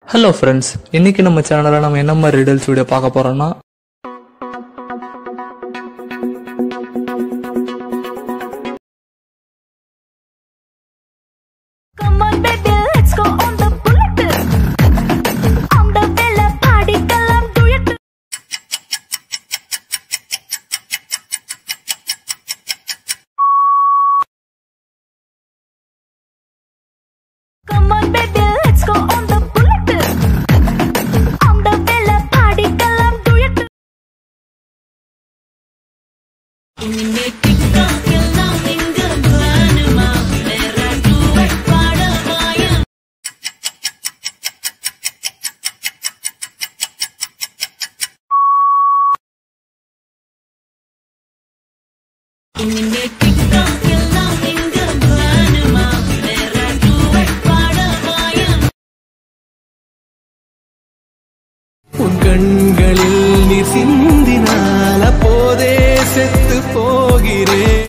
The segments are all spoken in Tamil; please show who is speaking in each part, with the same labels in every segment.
Speaker 1: ஹலோ ஃப்ரெண்ட்ஸ் இன்னைக்கு நம்ம சேனலில் நம்ம என்ன மாதிரி ரிடல்ஸ் வீடியோ பார்க்க போறோம்னா
Speaker 2: Come on, baby, let's go on the bullet. On the villa party, kalam duet. Come on, baby, let's go on the bullet. On the villa party, kalam duet.
Speaker 3: உன் கண்களில் நீர் சிந்தினால் அப்போதே செத்து போகிறேன்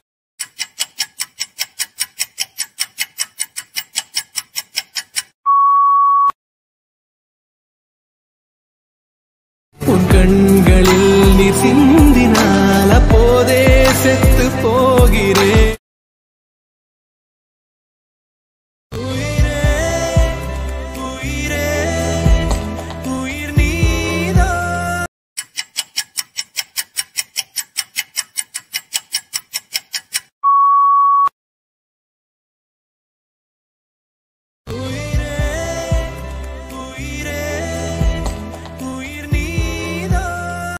Speaker 3: உன் கண்களில் நீர் சிந்தினால் அப்போதே செத்து போகிறேன் உயிரே உயிரே உயிர் நீதான் உயிரே உயிரே உயிர் நீதான்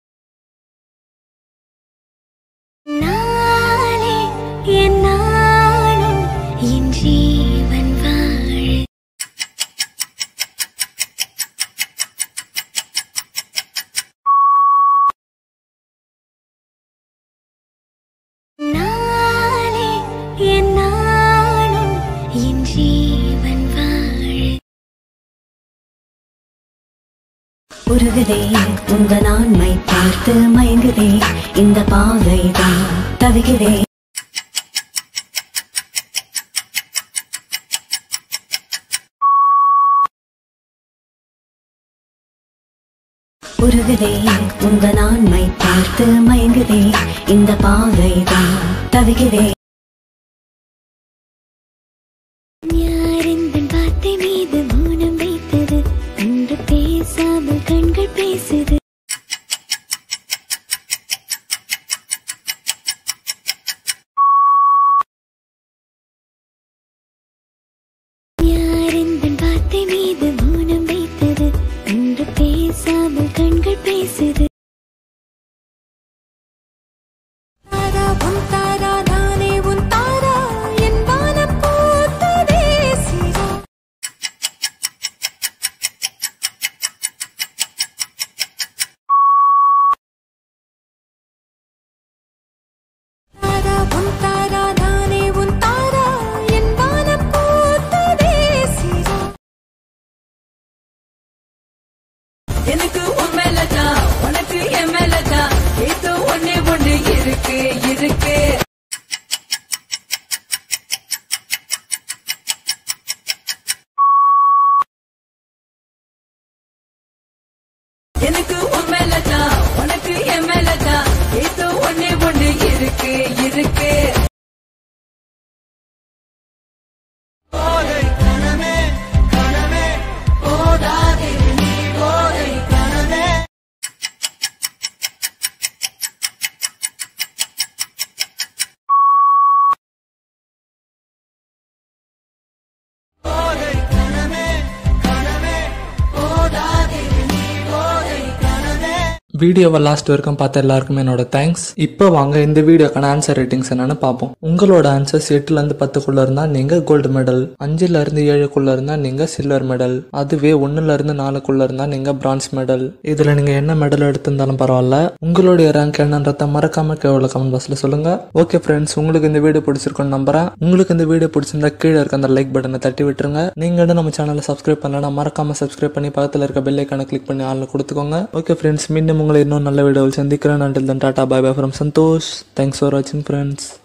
Speaker 2: நாளே என் நாளும் என் ஜீவன் வாழ நாளே என் நாளும் என் ஜீவன் வாழ
Speaker 4: உருகுதே உங்கள் ஆண்மை பார்த்து மயங்குதே இந்த பாவைதான் தவிகிறே உருகுதே உங்கள் ஆண்மை பார்த்து மயங்குதே இந்த பாவைதான் தவிகிறே
Speaker 2: யாரெந்தன் வார்த்தை மீது மௌனம் வைத்தது அன்று பேசாமல் கண்கள் பேசுது யாரெந்தன் வார்த்தை மீது மௌனம் வைத்தது அன்று பேசாமல் கண்கள் பேசுது தாரா உன் தாரா நானே உன் தாரா என் வானம் பூத்ததே சிரா தாரா உன் தாரா நானே உன் தாரா என் வானம் பூத்ததே சிரா
Speaker 5: எனக்கு உன் மேலதான் உனக்கு என் மேலதான் ஏதோ ஒண்ணே ஒண்ணு இருக்கு இருக்கு எனக்கு உன் மேலதான் உனக்கு என் மேலதான் ஏதோ ஒண்ணே ஒண்ணு இருக்கு இருக்கு
Speaker 3: போதை கணமே கணமே போடாதே நீ போதை கணமே போதை கணமே கணமே போடாதே நீ போதை கணமே
Speaker 1: வீடியோவை லாஸ்ட் வரைக்கும் பார்த்த எல்லாருக்குமே என்னோட தேங்க்ஸ் இப்போ வாங்க இந்த வீடியோக்கான ஆன்சர் ரேட்டிங்ஸ் என்னன்னு பார்ப்போம் உங்களோட ஆன்சர்ஸ் எட்டுல இருந்து பத்துக்குள்ள இருந்தா நீங்க கோல்டு மெடல் அஞ்சுல இருந்து ஏழுக்குள்ள இருந்தா நீங்க சில்வர் மெடல் அதுவே ஒண்ணுல இருந்து நாலுக்குள்ள இருந்தா நீங்க பிரான்ஸ் மெடல் இதுல நீங்க என்ன மெடல் எடுத்திருந்தாலும் பரவாயில்ல உங்களுடைய ரேங்க் என்னன்றத மறக்காம கீழே கமெண்ட் பாக்ஸ்ல சொல்லுங்க ஓகே ஃப்ரெண்ட்ஸ் உங்களுக்கு இந்த வீடியோ பிடிச்சிருக்கும்னு நம்புறேன் உங்களுக்கு இந்த வீடியோ பிடிச்சிருந்தா கீழே இருக்க அந்த லைக் பட்டனை தட்டி விட்டுருங்க நீங்க இன்னும் நம்ம சேனலை சப்ஸ்கிரைப் பண்ணலன்னா மறக்காம சப்ஸ்கிரைப் பண்ணி பக்கத்துல இருக்க பெல் ஐக்கான கிளிக் பண்ணி ஆள்ல கொடுத்துக்கோங்க ஓகே ஃப்ரெண்ட்ஸ் மீண்டும் உங்களை இன்னும் நல்ல வீடியோவில் சந்திக்கிறேன் until then tata bye bye from Santosh thanks for வாட்சிங் ஃப்ரெண்ட்ஸ்